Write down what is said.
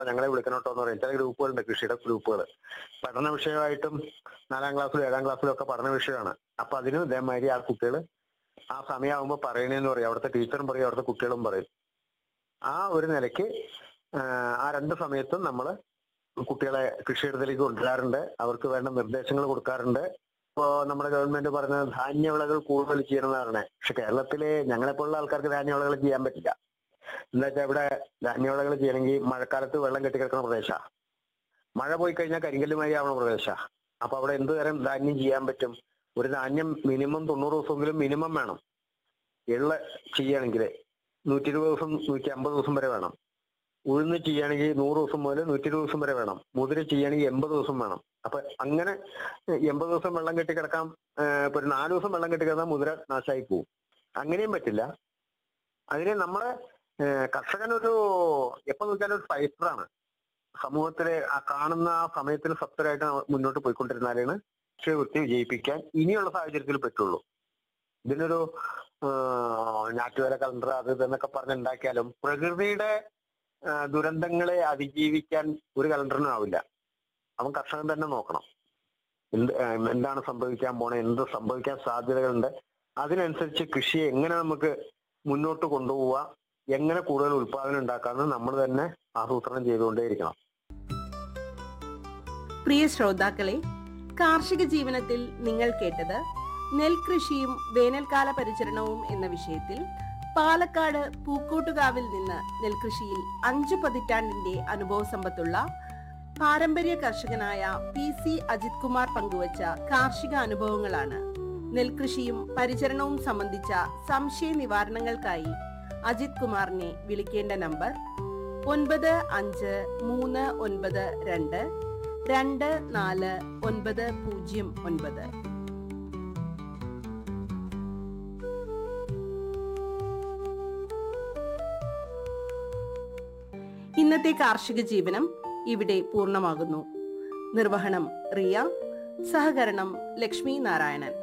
അപ്പൊ ഞങ്ങളെ വിളിക്കണോട്ടോ എന്ന് പറയും ചില ഗ്രൂപ്പുകളുണ്ട് കൃഷിയുടെ ഗ്രൂപ്പുകൾ പഠന വിഷയമായിട്ടും നാലാം ക്ലാസ്സിലും ഏഴാം ക്ലാസ്സിലും ഒക്കെ പഠന വിഷയമാണ് അപ്പൊ അതിനും ഇതേമാതിരി ആ കുട്ടികൾ ആ സമയമാകുമ്പോൾ പറയണേന്ന് പറയും അവിടുത്തെ ടീച്ചറും പറയും അവിടുത്തെ കുട്ടികളും പറയും ആ ഒരു നിലയ്ക്ക് ആ, ആ രണ്ട് സമയത്തും നമ്മൾ കുട്ടികളെ കൃഷിയിടത്തിലേക്ക് കൊണ്ടുവരാറുണ്ട് അവർക്ക് വേണ്ട നിർദ്ദേശങ്ങൾ കൊടുക്കാറുണ്ട് ഇപ്പോ നമ്മുടെ ഗവൺമെന്റ് പറഞ്ഞ ധാന്യവിളകൾ കൂടുതൽ ചെയ്യണമെന്ന് പറഞ്ഞത് പക്ഷെ കേരളത്തില് ഞങ്ങളെപ്പോലുള്ള ആൾക്കാർക്ക് ധാന്യവിളകൾ ചെയ്യാൻ പറ്റില്ല എന്താ വെച്ചാൽ ഇവിടെ ധാന്യവിളകൾ ചെയ്യണമെങ്കിൽ മഴക്കാലത്ത് വെള്ളം കെട്ടിക്കിടക്കുന്ന പ്രദേശമാണ് മഴ പോയി കഴിഞ്ഞാൽ കരിങ്കല്ലുമായി ആവുന്ന പ്രദേശമാണ് അപ്പൊ അവിടെ എന്ത് തരം ധാന്യം ചെയ്യാൻ പറ്റും ഒരു ധാന്യം മിനിമം തൊണ്ണൂറ് ദിവസമെങ്കിലും മിനിമം വേണം എള്ള ചെയ്യുകയാണെങ്കിൽ നൂറ്റി ഇരുപത് ദിവസം നൂറ്റി അമ്പത് ദിവസം വരെ വേണം ഉഴുന്ന് ചെയ്യുകയാണെങ്കിൽ നൂറ് ദിവസം മുതൽ നൂറ്റി ഇരുപത് ദിവസം വരെ വേണം മുതിര ചെയ്യുകയാണെങ്കിൽ എൺപത് ദിവസം വേണം അപ്പൊ അങ്ങനെ എൺപത് ദിവസം വെള്ളം കെട്ടി കിടക്കാം ഏഹ് ഇപ്പൊ ഒരു നാല് ദിവസം വെള്ളം കെട്ടി കിടന്നാൽ മുതിര നാശമായി പോവും അങ്ങനെയും പറ്റില്ല അതിന് നമ്മളെ ഏഹ് കർഷകനൊരു എപ്പോ നോക്കിയാലും ഒരു ഫൈറ്ററാണ് സമൂഹത്തിലെ ആ കാണുന്ന ആ സമയത്തിന് സത്വരായിട്ട് മുന്നോട്ട് പോയിക്കൊണ്ടിരുന്നാലാണ് കൃഷി വൃത്തി വിജയിപ്പിക്കാൻ ഇനിയുള്ള സാഹചര്യത്തിൽ പറ്റുള്ളൂ ഇതിനൊരു ആഹ് ഞാറ്റുവേല കലണ്ടർ അത് ഇതെന്നൊക്കെ പറഞ്ഞുണ്ടാക്കിയാലും പ്രകൃതിയുടെ ആഹ് ദുരന്തങ്ങളെ അതിജീവിക്കാൻ ഒരു കലണ്ടറിനും ആവില്ല അവൻ കർഷകൻ തന്നെ നോക്കണം എന്ത് ആഹ് എന്താണ് സംഭവിക്കാൻ പോണേ എന്ത് സംഭവിക്കാൻ സാധ്യതകളുണ്ട് അതിനനുസരിച്ച് കൃഷിയെ എങ്ങനെ നമുക്ക് മുന്നോട്ട് കൊണ്ടുപോവുക എങ്ങനെ കൂടുതൽ ഉത്പാദനം ഉണ്ടാക്കാമെന്ന് നമ്മൾ തന്നെ ആസൂത്രണം ചെയ്തുകൊണ്ടേയിരിക്കണം പ്രിയ ശ്രോതാക്കളെ കാർഷിക ജീവനത്തിൽ നിങ്ങൾ കേട്ടത് നെൽകൃഷിയും വേനൽക്കാല പരിചരണവും എന്ന വിഷയത്തിൽ പാലക്കാട് പൂക്കോട്ടുകാവിൽ നിന്ന് നെൽകൃഷിയിൽ അഞ്ചു പതിറ്റാണ്ടിന്റെ അനുഭവ സമ്പത്തുള്ള പാരമ്പര്യ കർഷകനായ പി സി അജിത് കുമാർ പങ്കുവച്ച കാർഷിക അനുഭവങ്ങളാണ് നെൽകൃഷിയും പരിചരണവും സംബന്ധിച്ച സംശയ നിവാരണങ്ങൾക്കായി അജിത് കുമാറിനെ വിളിക്കേണ്ട നമ്പർ ഒൻപത് അഞ്ച് മൂന്ന് ഒൻപത് രണ്ട് രണ്ട് നാല് ഒൻപത് പൂജ്യം ഒൻപത് ഇന്നത്തെ കാർഷിക ജീവനം ഇവിടെ പൂർണ്ണമാകുന്നു നിർവഹണം റിയ സഹകരണം ലക്ഷ്മി നാരായണൻ